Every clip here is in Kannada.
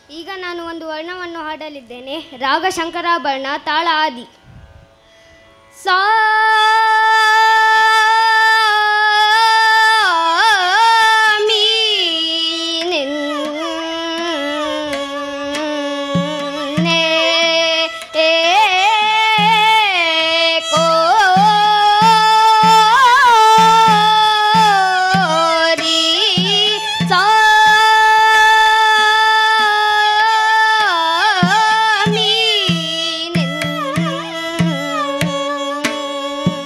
ಈಗ ನಾನು ಒಂದು ವರ್ಣವನ್ನು ಹಾಡಲಿದ್ದೇನೆ ರಾಗ ಶಂಕರಾಭರಣ ತಾಳ ಆದಿ ಸಾ ಮೀ ನಿನ್ನೆ ಏ ಕೋ ರಿ ಸಾ ಮೀ ನಿನ್ನೆ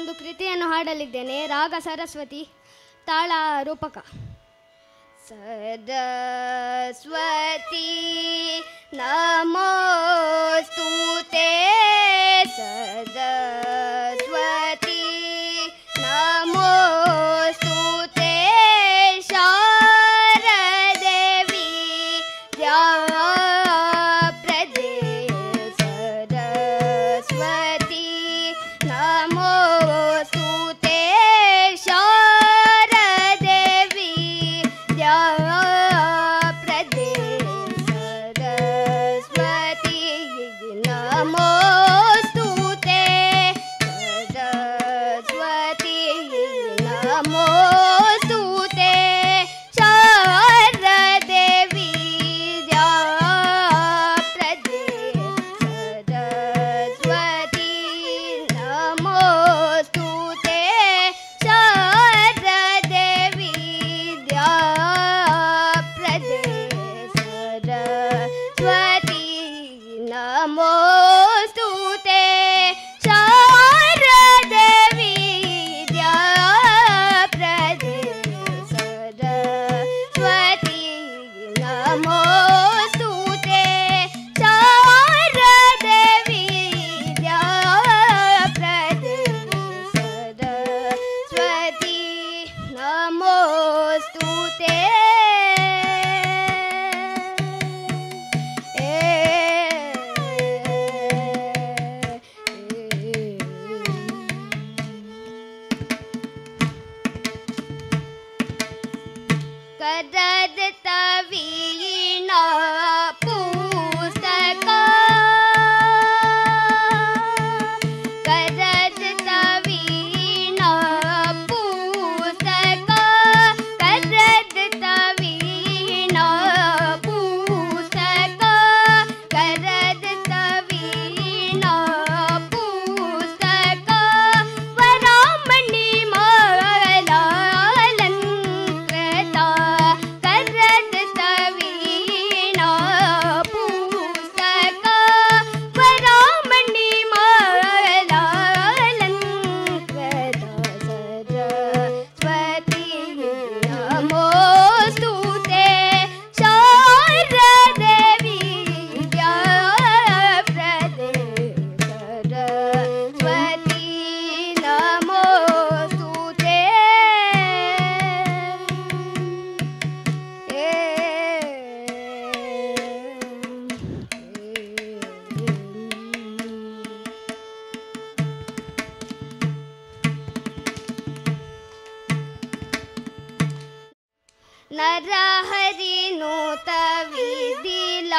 ನಾನೊಂದು ಕೃತಿಯನ್ನು ಹಾಡಲಿದ್ದೇನೆ ರಾಗ ಸರಸ್ವತಿ ತಾಳ ರೂಪಕ ಸರಸ್ವತಿ ನಮೋಸ್ತುತೆ ಸರಸ್ವತಿ ನಮೋಸ್ತುತೆ ಶಾರದೇವಿ ಪ್ರದೇ ಸರಸ್ವತಿ ನಮೋಸ್ತುತೆ ಶಾರದೇವಿ ಪ್ರದೇ ಸರಸ್ವತಿ ನಮೋಸ್ತುತೆ ಸರಸ್ವತಿ ನಮೋಸ್ತುತೆ ಶಾರದೇವಿ ಪ್ರದೇ ಸರಸ್ವತಿ ನಮೋಸ್ತುತೆ ಶಾರದೇವಿ ಪ್ರದೇ ಸರಸ್ವತಿ ನಮೋಸ್ತುತೆ ಶಾರದೇವಿ ಪ್ರದೇ ಸರಸ್ವತಿ ನಮೋಸ್ತುತೆ ಶಾರದೇವಿ ಪ್ರದೇ ಸರಸ್ವತಿ ನಮೋಸ್ತುತೆ ಕದದ ವೀಣ ಪುಸ್ತಕ ಕದದ ವೀಣ ಪುಸ್ತಕ ಕದದ ವೀಣ ಪುಸ್ತಕ ಕದದ ವೀಣ ಪುಸ್ತಕ ವರಾಮಣಿ ಮಾಲಾಲಂಕೃತ ಕರದತ ವೀಣ ಪುಸ್ತಕ ವರಾಮಣಿ ಮಾಲಾಲಂಕೃತ ಸರಸ್ವತಿ ನಮೋಸ್ತುತೆ ಶಾರದೇವಿ ಪ್ರದೇ ಸರಸ್ವತಿ ನಮೋಸ್ತುತೆ ನರಹರಿ ನೋತ ವಿಧಿಲಾಲಿತ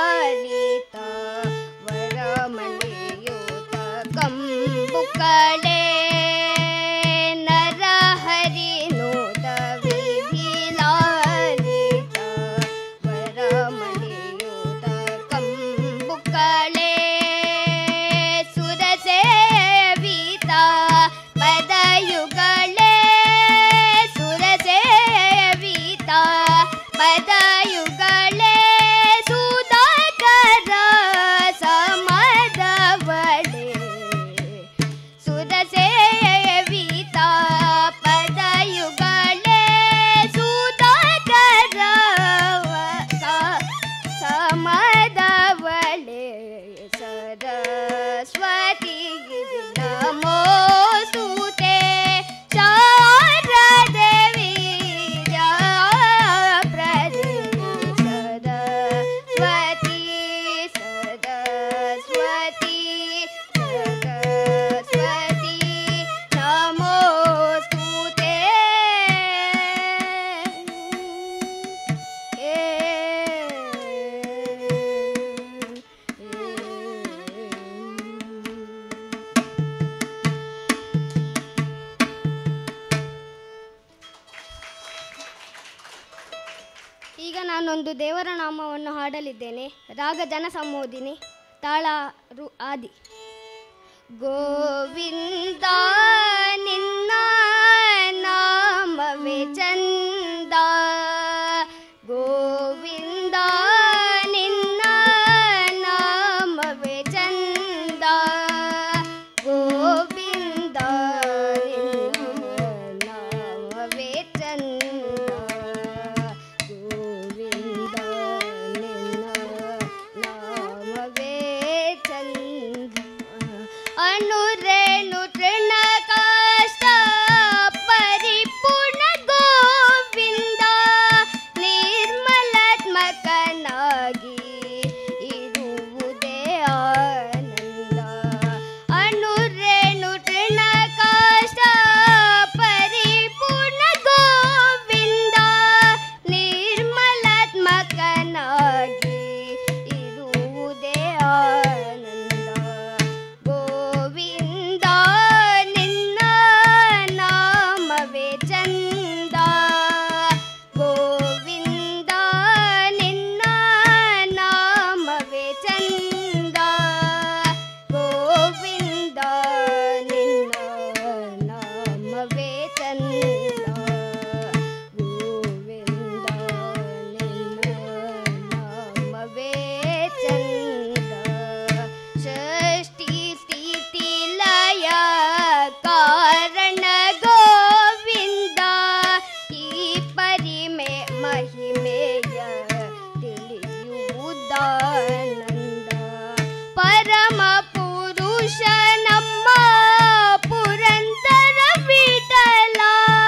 ವರಮಣಿಯೂತ ಕಂಬು ಕಡೆ ನರಹರಿ ನೋತ ವಿಧಿಲಾಲಿತ ವರಮಣಿಯೂತ ಕಂಬು ಕಳೆ ಸುರಸೇವಿತ ಪದಯುಗಳೇ ಸುರಸೇವಿತ ಪದಯುಗಳೇ ಸುಧಾಕರ ಸಮದವಳೆ ಸುರಸೇವಿತ ಪದಯುಗಳೇ ಸುಧಾಕರ ಸಮದವಳೆ ಸರಸ್ವತಿ ನಮೋಸ್ತುತೆ ಶಾರದೇವಿ ಪ್ರದೇ ಸರಸ್ವತಿ ಸರಸ್ವತಿ ಸರಸ್ವತಿ ನಮೋಸ್ತುತೆ ಈಗ ನಾನೊಂದು ದೇವರ ನಾಮವನ್ನು ಹಾಡಲಿದ್ದೇನೆ ರಾಗ ಜನ ಸಂಬೋಧಿನಿ ತಾಳ ರು ಆದಿ ಗೋವಿಂದ ನಿನ್ನ ನಾಮವೇ ಚಂದ ಗೋವಿಂದ ನಿನ್ನ ನಾಮವೇ ಚಂದ ಗೋವಿಂದ ಅನುರೇಣು ತೃಣ ಕಷ್ಟ ಪರಿಪೂರ್ಣ ಗೋವಿಂದ ನಿರ್ಮಲಾತ್ಮಕನಾಗಿ ಇರುವುದೇ ಆನಂದ ಅನುರೇಣು ತೃಣ ಕಷ್ಟ ಪರಿಪೂರ್ಣ ಗೋವಿಂದ ನಿರ್ಮಲಾತ್ಮಕನಾಗಿ ಇರುವುದೇ ಆನಂದ ಗೋವಿಂದ ನಿನ್ನ ನಾಮವೇ ಚಂದ ಗೋವಿಂದ ನಿನ್ನ ನಾಮವೇ ಚಂದ ಗೋವಿಂದ ನಿನ್ನ ನಾಮವೇ ಚಂದ ಗೋವಿಂದ ನಿನ್ನ ನಾಮವೇ ಚಂದ ಷಷ್ಠಿ ಸ್ಥಿತಿ ಲಯ ಕಾರಣ ಗೋವಿಂದ ಈ ಪರಿಮೆ ಮಹಿಮೆಯ ತಿಳಿಯುವುದಾನಂದ ಪರಮ ಪುರುಷ ನಮ್ಮ ಪುರಂದರ ವಿಠಲ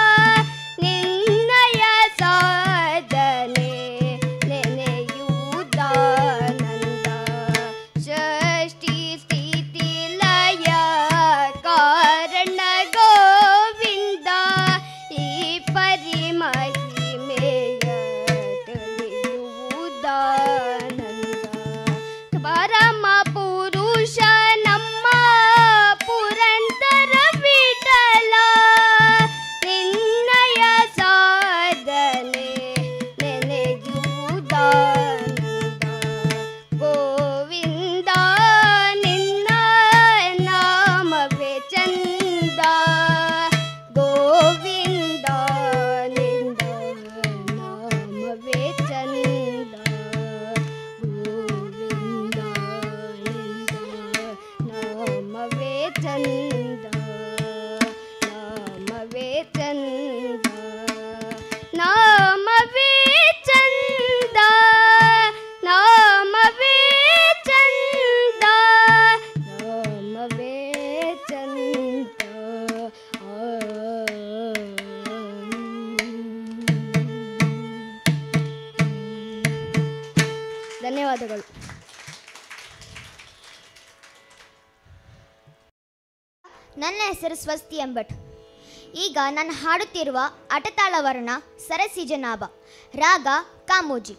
ನಿನ್ನಯ ಸಾಧನೆ ನೆನೆಯುವುದಾನಂದ ಷಷ್ಠಿ ಸ್ಥಿತಿ ಲಯ ಕಾರಣ ಗೋವಿಂದ ಈ ಪರಿಮಹಿಮೆಯ ತಿಳಿಯುವುದಾನಂದ ಪರಮ ಪುರುಷ ನಮ್ಮ ಪುರಂದರ ವಿಠಲ ನಿನ್ನಯ ಸಾಧನೆ ನೆನೆಯುವುದಾನಂದ ಗೋವಿಂದ ನಿನ್ನ ನಾಮವೇ ಚಂದ ಗೋವಿಂದ ನಿನ್ನ ನಾಮವೇ ಚಂದ ಗೋವಿಂದ ನಿನ್ನ ನಾಮವೇ ಚಂದ ನಾಮವೇ ಚಂದ ನಾಮವೇ ಚಂದ ನಾಮವೇ ಚಂದ ನಾಮವೇ ಚಂದ ಧನ್ಯವಾದಗಳು ನನ್ನ ಹೆಸರು ಸ್ವಸ್ತಿ ಎಂಬಟ್ ಈಗ ನಾನು ಹಾಡುತ್ತಿರುವ ಅಟತಾಳ ವರ್ಣ ಸರಸಿಜನಾಭ ರಾಗ ಕಾಮೋಜಿ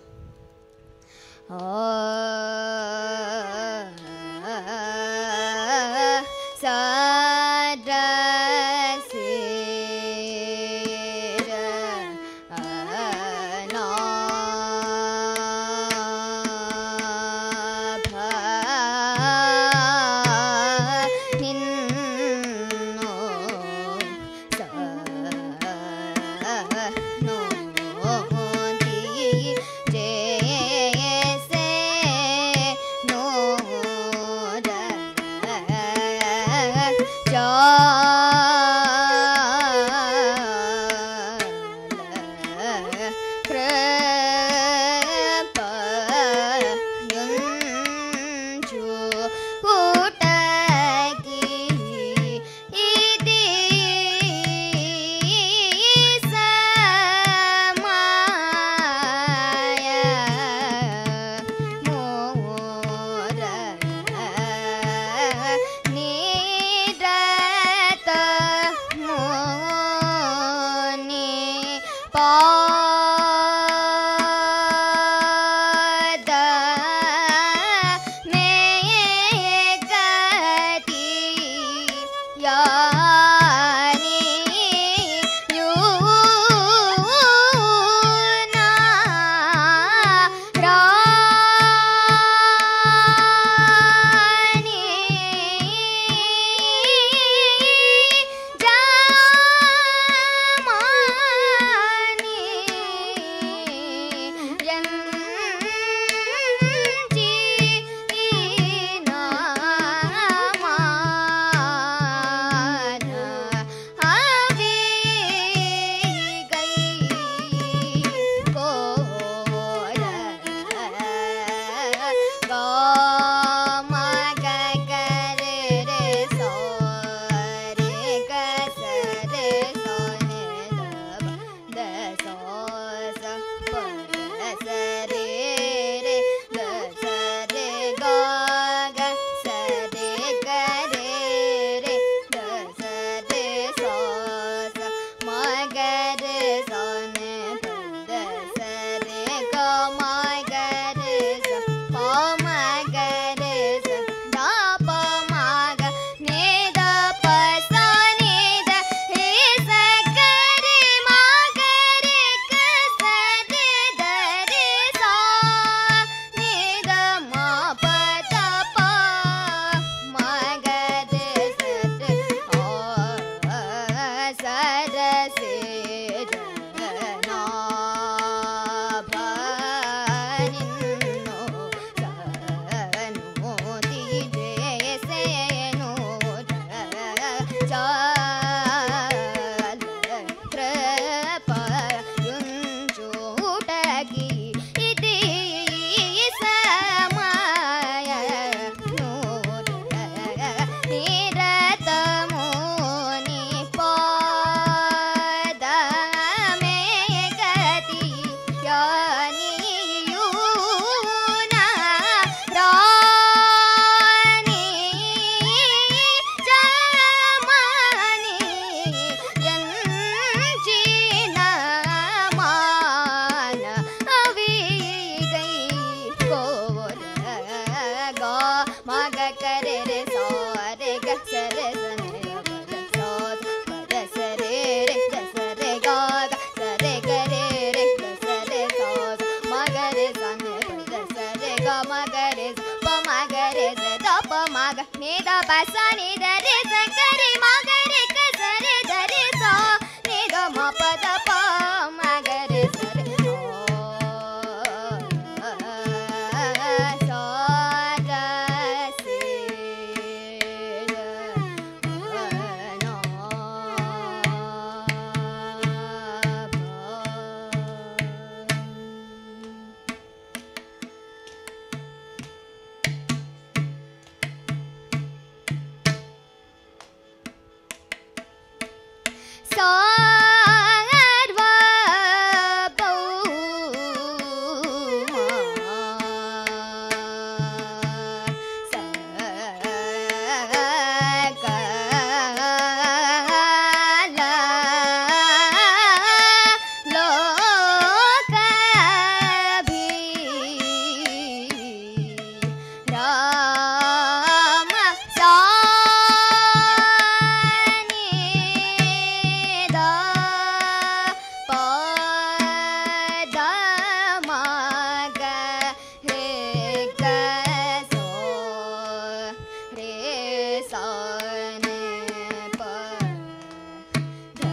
सा ने प ध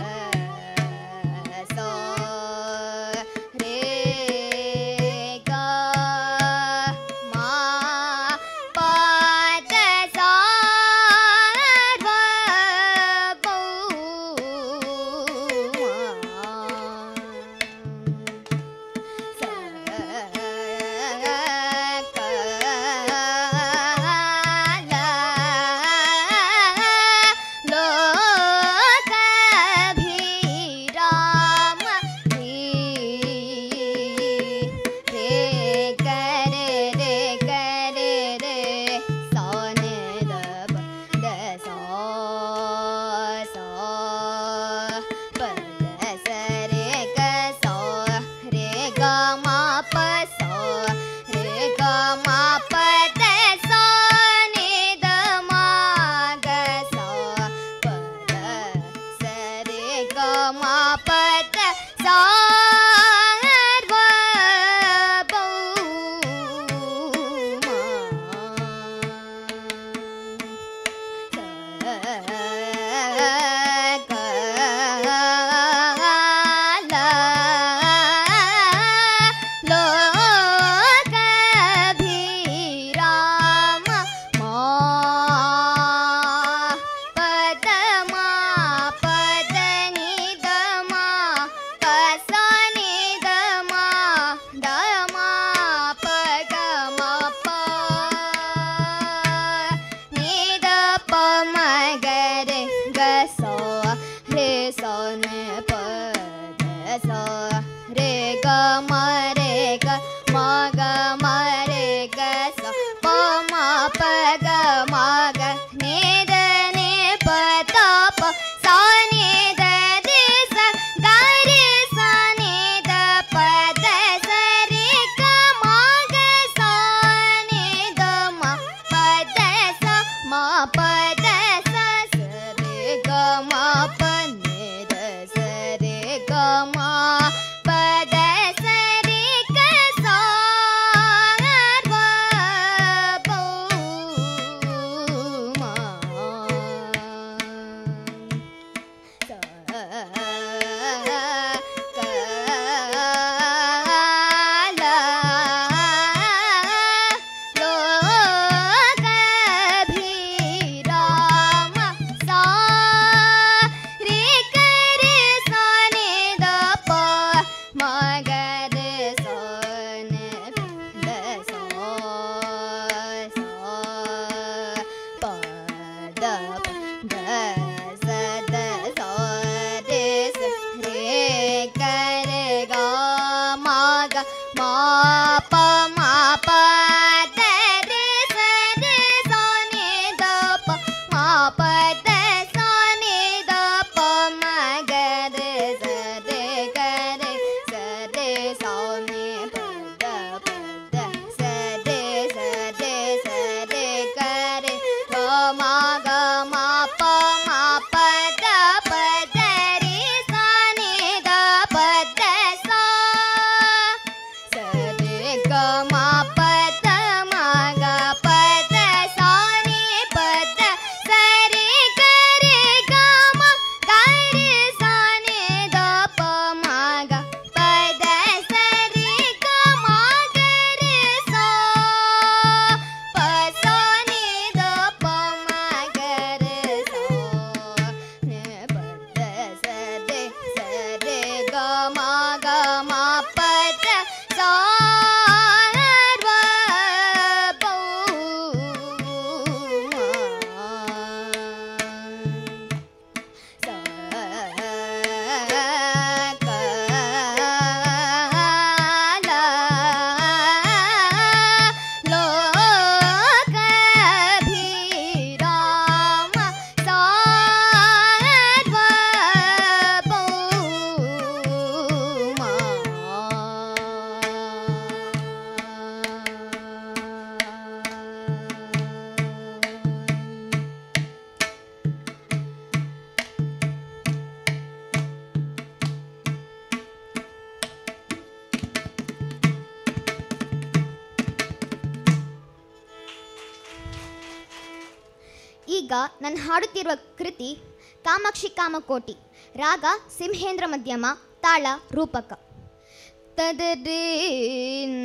सा रे ग मा प द सा ध प मा ಗ ಮ ಪ ಸ ರೆ ಗ ಮ ಪ ದ ಸ ನಿ ದ ಮ ಗ ಸ ಪ ದ ಸ ರೆ ಗ ಮ ಪ ದ ಸ ರ ಬ रे ग म रे ग म ग म रे ग ಸ ಪ ಮ ಪ ಗ ಮ ಗ ನಿ ದ ನಿ ಪ ತ ಪ ಸ ನಿ ದ ರಿ ಸ ಗ ರಿ ಸ ನಿ ದ ಪ ದ ಸ ರಿ ಗ ಮ ಗ ಸ ನಿ ದ ಮ ಪ ದ ಸ ಮ ಪ ದ ಸ ಸ ರಿ ಗ ಮ ಪ ನಿ ದ ಸ ರಿ ಗ ಮ ಪ ದ ಸ ರಿ ಗ ಸ ರ ಬ ಮ ಸ ಕ ಲ ಲೋ ಗ ಭೀ ರಾಮ ಸಾ ರೇ ಗ ರೇ ಸಾ ನಿ ದ ಪ ಮ ಗ ರೆ ಸಾ ನಿ ದ ಸಾ ಸಾ ಪ ದ ಪ ದ ಸ ದ ಸಾ ರೇ ಸ ರೇ ಗ ರೇ ಗ ಮ ಗ ಮ ಪ ಮ ಪ ದ ರೇ ಸ ರೇ ಸಾ ನಿ ದ ಪ ಮ ಪ ದ ಸಾ ನಿ ದ ಪ ಮ ಗ ರೇ ಸ ರೇ ಗ ರೇ ಸ ರೇ ಸಾ ನಿ ಪ ದ ಪ ದ ಸ ರೇ ಸ ರೇ ಸ ರೇ ಗ ರೇ ಗ ಮ ಗ ಮ ಪ ಮ ಈಗ ನಾನು ಹಾಡುತ್ತಿರುವ ಕೃತಿ ಕಾಮಾಕ್ಷಿ ಕಾಮಕೋಟಿ ರಾಗ ಸಿಂಹೇಂದ್ರ ಮಧ್ಯಮ ತಾಳ ರೂಪಕ ತದರೀನ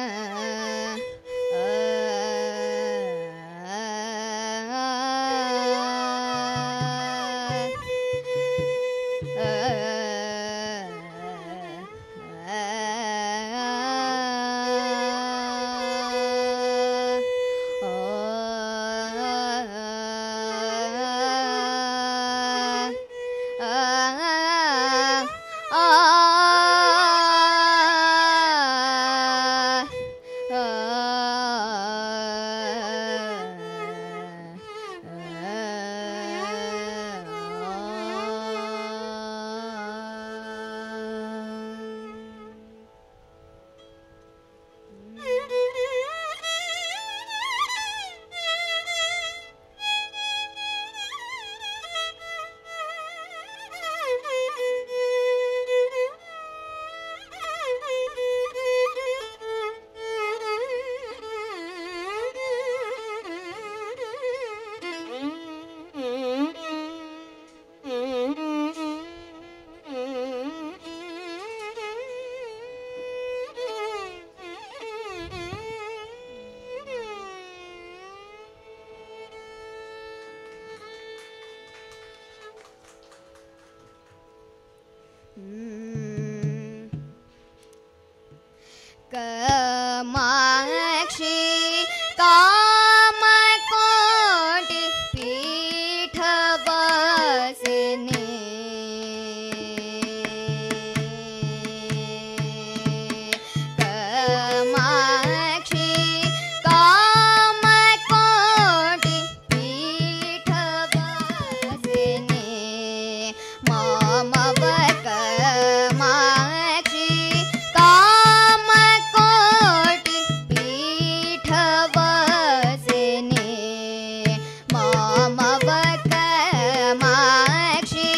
ಕಮಾಕ್ಷಿ ಕಾಮಕೋಟಿ ಪೀಠವಾಸಿನಿ ಕಮಾಕ್ಷಿ ಕಾಮಕೋಟಿ ಪೀಠವಾಸಿನಿ ಮಾಮವ ಕಮಾಕ್ಷಿ ಕಾಮಕೋಟಿ ಪೀಠವಾಸಿನಿ ಮಾಮವ ಕಮಾಕ್ಷಿ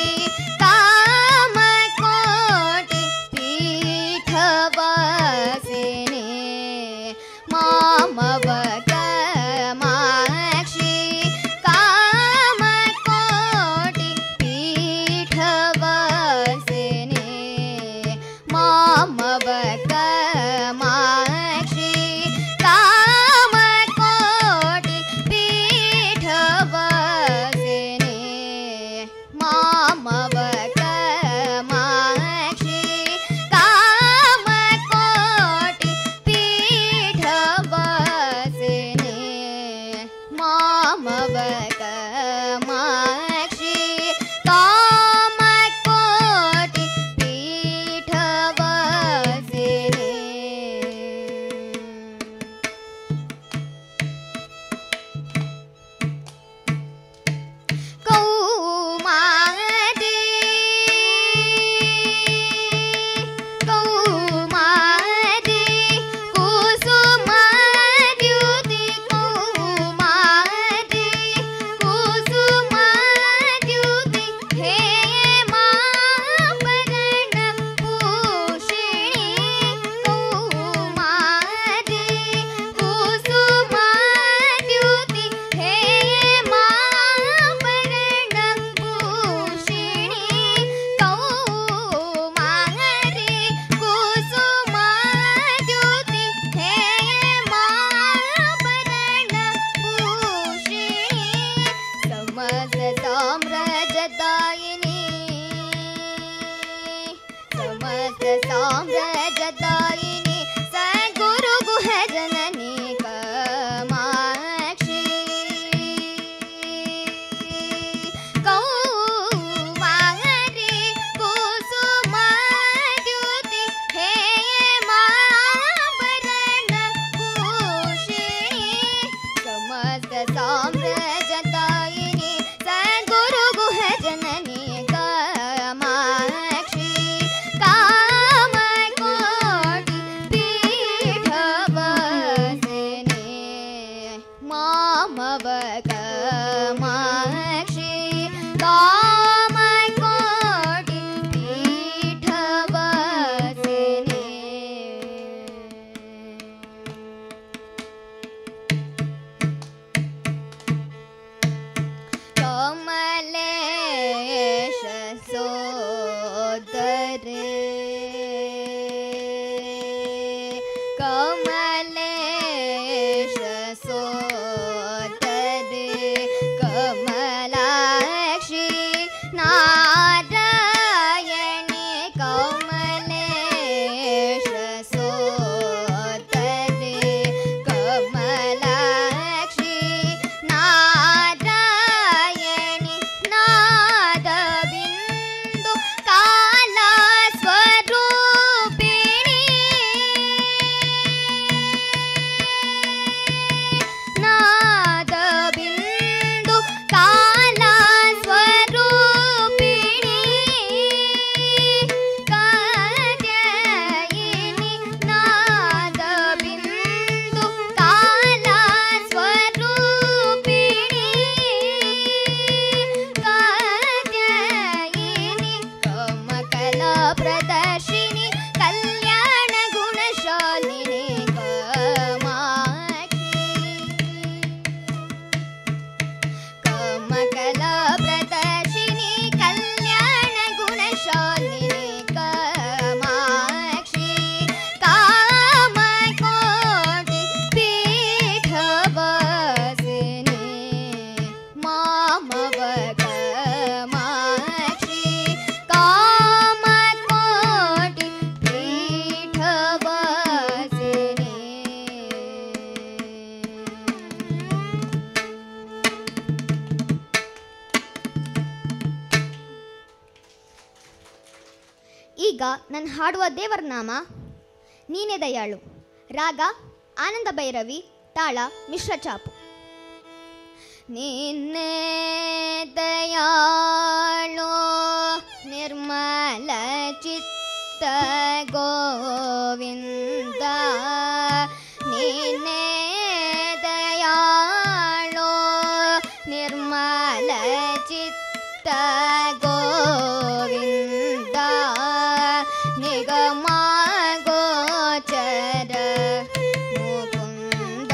ಕಾಮಕೋಟಿ ಪೀಠವಾಸಿನಿ ಮಾಮವ ಕಮಾಕ್ಷಿ ಕಾಮಕೋಟಿ ಪೀಠವಾಸಿನಿ ಮಾಮವ ಕಮಾಕ್ಷಿ ಕಾಮಕೋಟಿ ಪೀಠವಾಸಿನಿ ಮಾಮವ ಕಮಾಕ್ಷಿ ಕಾಮಕೋಟಿ ಪೀಠವಾಸಿನಿ ಮಾಮವ ಕಮಾಕ್ಷಿ ಕಾಮಕೋಟಿ ಪೀಠವಾಸಿನಿ ಕೌಮಾರಿ ಕೌಮಾರಿ ಕುಸುಮಾದ್ಯುತಿ ಕೌಮಾರಿ ಕುಸುಮಾದ್ಯುತಿ ಹೇಮಾಭರಣ ಭೂಷಿಣಿ ಕೌಮಾರಿ ಕುಸುಮಾದ್ಯುತಿ ಹೇಮಾಭರಣ ಭೂಷಿಣಿ ಕೌಮಾರಿ ಕುಸುಮಾದ್ಯುತಿ ಹೇಮಾಭರಣ ಭೂಷಿಣಿ ಸಮಸ್ತ ಸಾಮ್ರಾಜ್ಯದಾಯಿನಿ ಸಮಸ್ತ ಸಾಮ್ರಾಜ್ಯದಾಯಿನಿ ಸದ್ಗುರು ಗುಹ ಜನನಿ ಕಮಾಕ್ಷಿ ಕೌಮಾರಿ ಕುಸುಮಾದ್ಯುತಿ ಹೇಮಾಭರಣ ಭೂಷಿಣಿ ಸಮಸ್ತ ಸಾಮ್ರಾಜ್ಯದಾಯಿನಿ ಸದ್ಗುರು ಗುಹ ಜನನಿ ಕಾಮಾಕ್ಷಿ ಕಾಮಕೋಟಿ ಪೀಠವಾಸಿನಿ ಮಾಮವ ಕಮಾಕ್ಷಿ ಕಾಮಕೋಟಿ ಪೀಠವಾಸಿನಿ ಕಮಲೇಶ ಸೋದರೇ ಕಮಲೇಶ ಸೋದರೇ ಕಮಲಾಕ್ಷಿ ನಾರಾಯಣಿ ಕಮಲೇಶ ಸೋದರೇ ಕಮಲಾಕ್ಷಿ ನಾರಾಯಣಿ ನಾದ ಬಿಂದು ಕಾಲ ಸ್ವರೂಪಿಣಿ ನಾದ ಬಿಂದು ಕಾಲ ಸ್ವರೂಪಿಣಿ ಕಾತ್ಯಾಯಿನಿ ನಾದ ಬಿಂದು ಕಾಲ ಸ್ವರೂಪಿಣಿ ಕಾತ್ಯಾಯಿನಿ ಕಮಕಲಾ ಪ್ರದರ್ಶಿನಿ ಕಲ್ಯಾಣ ಗುಣಶಾಲಿನಿ ಕಮಾಕ್ಷಿ ಕಮಕಲಾ ಪ್ರದರ್ಶಿನಿ ಕಲ್ಯಾಣ ಗುಣಶಾಲಿನಿ ಕಮಾಕ್ಷಿ ಕಾಮಕೋಟಿ ಪೀಠವಾಸಿನಿ ಮಾಮವ ಕಮಾಕ್ಷಿ ಕಾಮಕೋಟಿ ಪೀಠವಾಸಿನಿ ಈಗ ನಾನು ಹಾಡುವ ದೇವರ ನಾಮ ನೀನೇ ದಯಾಳು ರಾಗ ಆನಂದ ಭೈರವಿ ತಾಳ ಮಿಶ್ರ ಚಾಪು ನಿನ್ನೆ ದಯಾಳು ನಿರ್ಮಲ ಚಿತ್ತ ಗೋವಿಂದ ನಿನ್ನೆ ದಯಾಳು ನಿರ್ಮಲ ಚಿತ್ತ ಗೋವಿಂದ ನಿಗಮ ಗೋಚರ ಮುಕುಂದ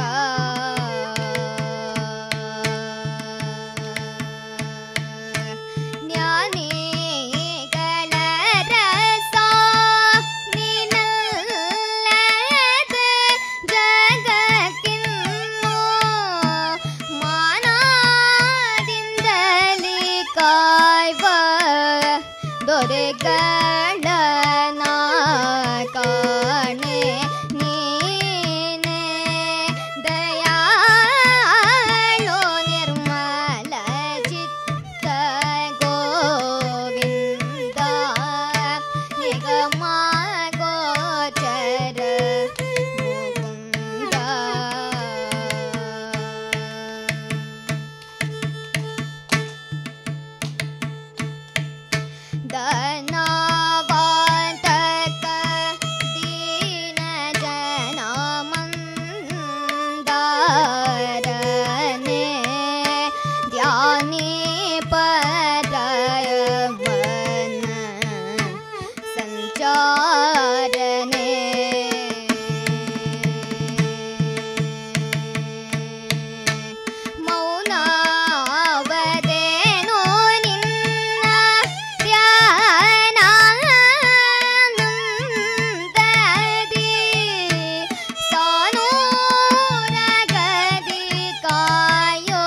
ಜ್ಞಾನಿಗಳ ರಸ ನೀನಲ್ಲದೆ ಜಗಕ್ಕಿನ್ನು ಮಾನದಿಂದಲೇ ಕಾಯ್ವ ದೊರೆಗಳ ಕಾಣೆ ನೀನೆ ದಯಾಳು ನಿರ್ಮಲ ಚಿತ್ತ ಗೋವಿಂದ ನಿಗಮ ಗೋಚರ ಮುಕುಂದ ಧನವಂತಕ ದೀನ ಜನ ಮಂದಾರನೆ ಧ್ಯಾನಿ ಪರಮನ ಸಂಚಾರನೆ ಮೌನವದೇನೋ ನಿನ್ನ ಧ್ಯಾನಾನಂದದಿ ಸಾನೂರಗದಿ ಕಾಯೋ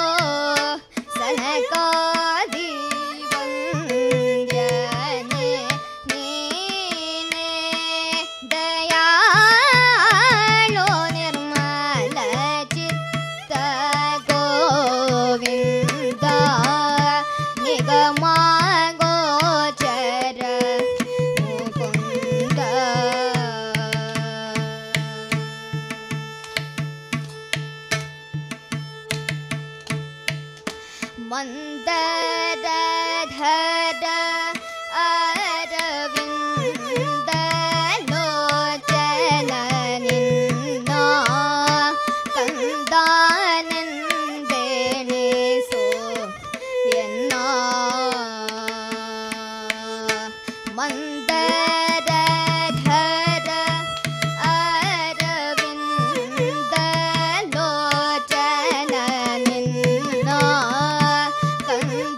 ಸನಕಾದಿ ವಂದ್ಯನೆ ನೀನೆ ದಯಾಳು ನಿರ್ಮಲ ಚಿತ್ತ ಗೋವಿಂದ ನಿಗಮ ಗೋಚರ ಮುಕುಂದ ಮಂದರಧರ ಅರವಿಂದ ಲೋಚನ ನಿನ್ನ ಕಂದಾನೆಂದೆಣಿಸೋ ಎನ್ನ ಮಂದರಧರ ಅರವಿಂದ ಲೋಚನ ನಿನ್ನ ಕಂದಾನೆಂದೆಣಿಸೋ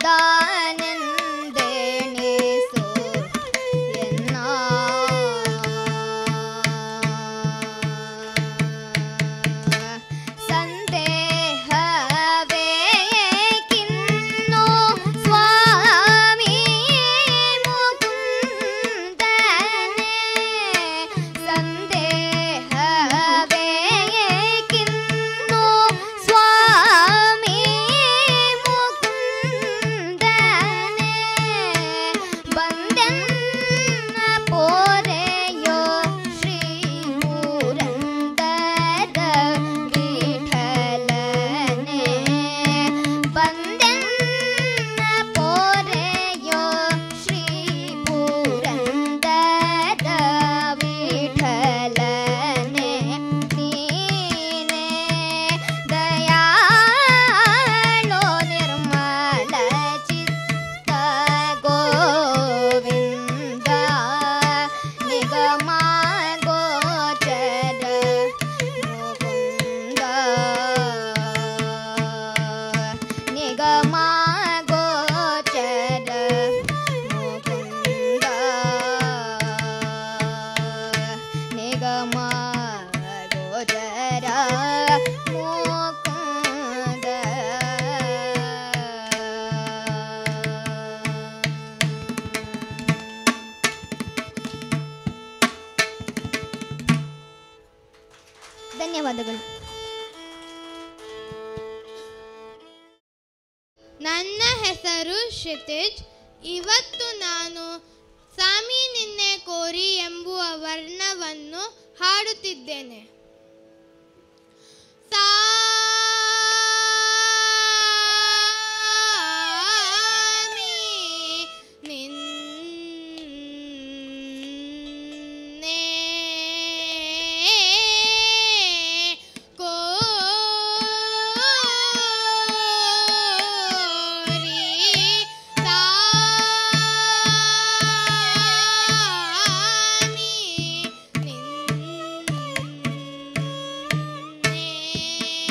ಧನ್ಯವಾದಗಳು ನನ್ನ ಹೆಸರು ಕ್ಷಿತಿಜ್ ಇವತ್ತು ನಾನು ಸಾಮಿ ನಿನ್ನೆ ಕೋರಿ ಎಂಬುವ ವರ್ಣವನ್ನು ಹಾಡುತ್ತಿದ್ದೇನೆ ಸಾಮಿ ನಿನ್ನೆ ಕೋರಿ ಸಾಮಿ ನಿನ್ನೆ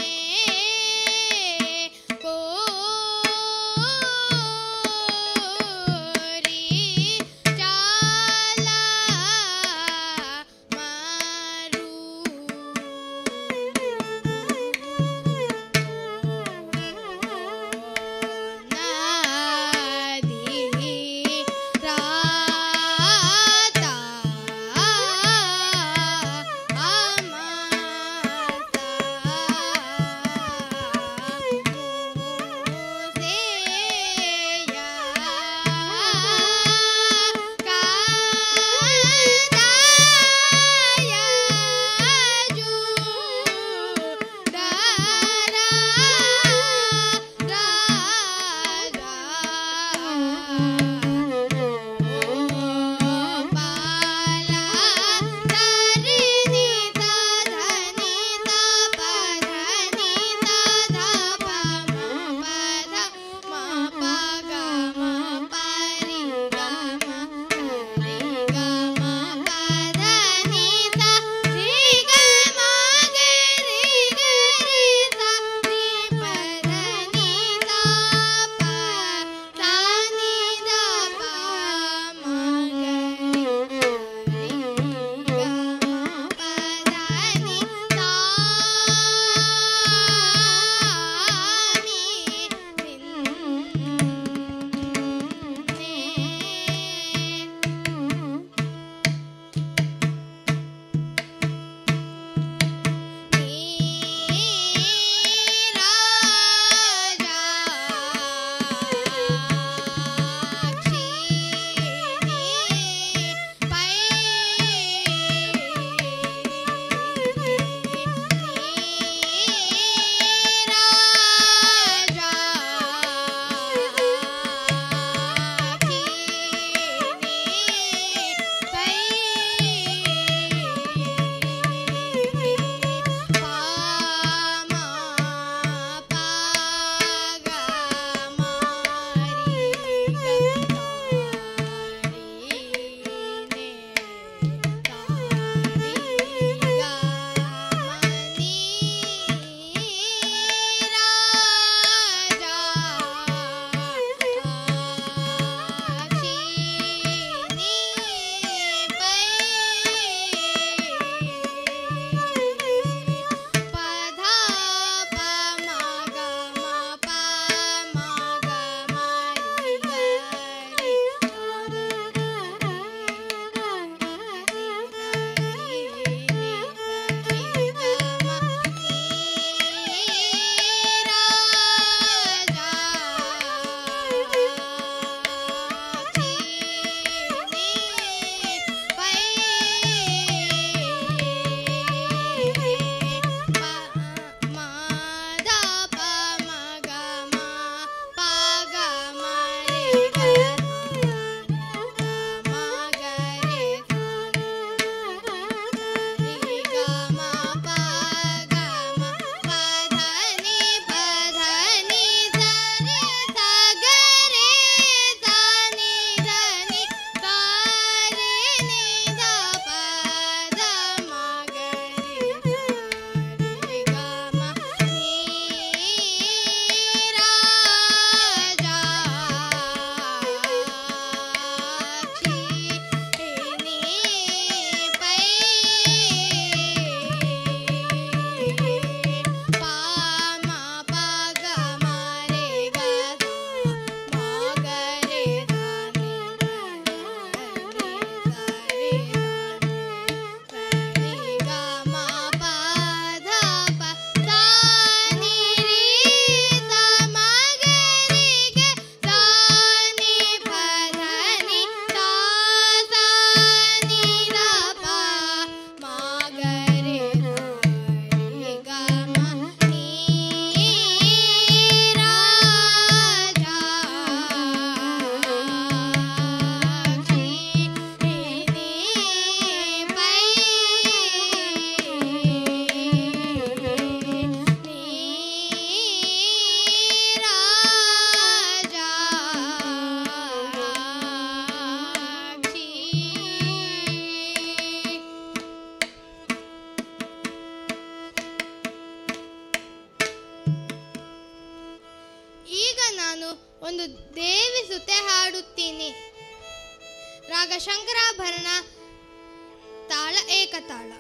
ಸೇವಿಸುತ್ತೆ ಹಾಡುತ್ತೀನಿ ರಾಗ ಶಂಕರಾಭರಣ ತಾಳ ಏಕತಾಳ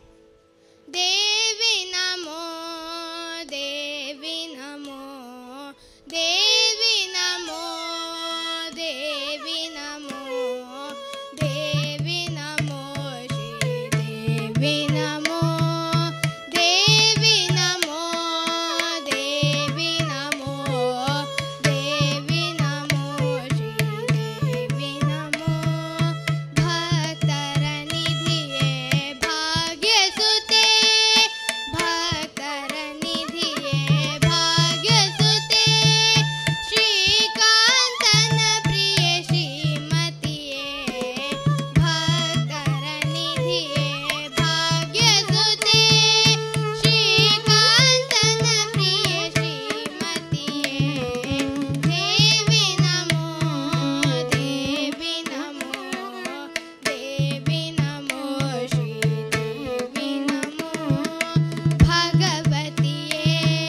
ದೇವಿ ನಮೋ ದೇವಿ ನಮೋ ದೇವಿ ನಮೋ ದೇವಿ ನಮೋ ದೇವಿ ನಮೋ ಶ್ರೀ ದೇವಿ ನಮೋ ದೇವಿ ನಮೋ ದೇವಿ ನಮೋ ದೇವಿ ನಮೋ ಶ್ರೀ ದೇವಿ ನಮೋ ಭಕ್ತರ ನಿಧಿಯೇ ಭಾಗ್ಯಸುತೆ ಭಕ್ತರ ನಿಧಿಯೇ ಭಾಗ್ಯಸುತೆ ಶ್ರೀಕಾಂತನ ಪ್ರಿಯ ಶ್ರೀಮತಿಯೇ ಭಕ್ತರ ನಿಧಿಯೇ ಭಾಗ್ಯಸುತೆ ಶ್ರೀಕಾಂತನ ಪ್ರಿಯ ಶ್ರೀಮತಿಯೇ ದೇವಿ ನಮೋ ದೇವಿ ನಮೋ ದೇವಿ ನಮೋ ಶ್ರೀ ದೇವಿ ನಮೋ ಭಗವತಿಯೇ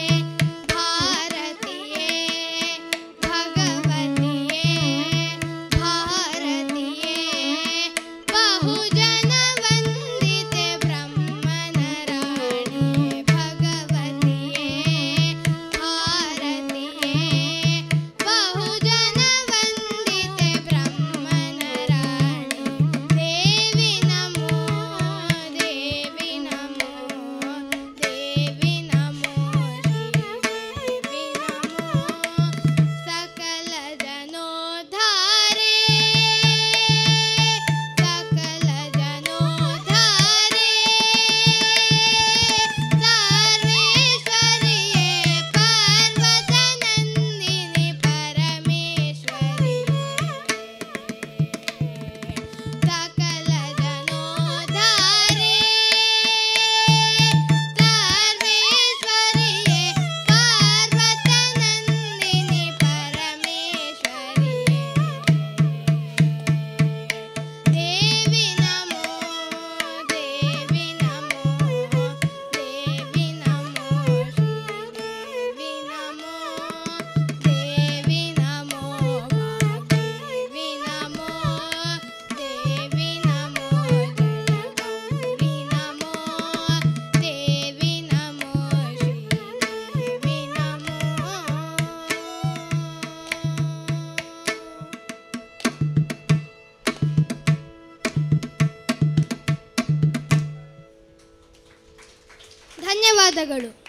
ಭಾರತಿಯೇ ಭಗವತಿಯೇ ಭಾರತಿಯೇ ಬಹುಜನ ವಂದಿತೆ ಬ್ರಹ್ಮನ ರಾಣಿ ಭಗವತಿಯೇ ಭಾರತಿಯೇ ಬಹುಜನ ವಂದಿತೆ ಬ್ರಹ್ಮನ ರಾಣಿ ದೇವಿ ನಮೋ ದೇವಿ ನಮೋ ದೇವಿ ನಮೋ ಶ್ರೀ ದೇವಿ ನಮೋ ಸಕಲ ಜನೋದ್ಧಾರೆ ಸಕಲ ಜನೋದ್ಧಾರೆ ಸರ್ವೇಶ್ವರಿಯೇ ಪಾರ್ವತನಂದಿನಿ ಪರಮೇಶ್ವರಿಯೇ ಸಕಲ ಜನೋದ್ಧಾರೆ ಸರ್ವೇಶ್ವರಿಯೇ ಪಾರ್ವತನಂದಿನಿ ಪರಮೇಶ್ವರಿಯೇ ದೇವಿ ನಮೋ ದೇವಿ ನಮೋ ದೇವಿ ನಮೋ ಶ್ರೀ ದೇವಿ ನಮೋ ದೇವಿ ನಮೋ ದೇವಿ ನಮೋ ದೇವಿ ನಮೋ ಜಯ ಗೌರಿ ನಮೋ ದೇವಿ ನಮೋ ಶ್ರೀ ದೇವಿ ನಮೋ ಧನ್ಯವಾದಗಳು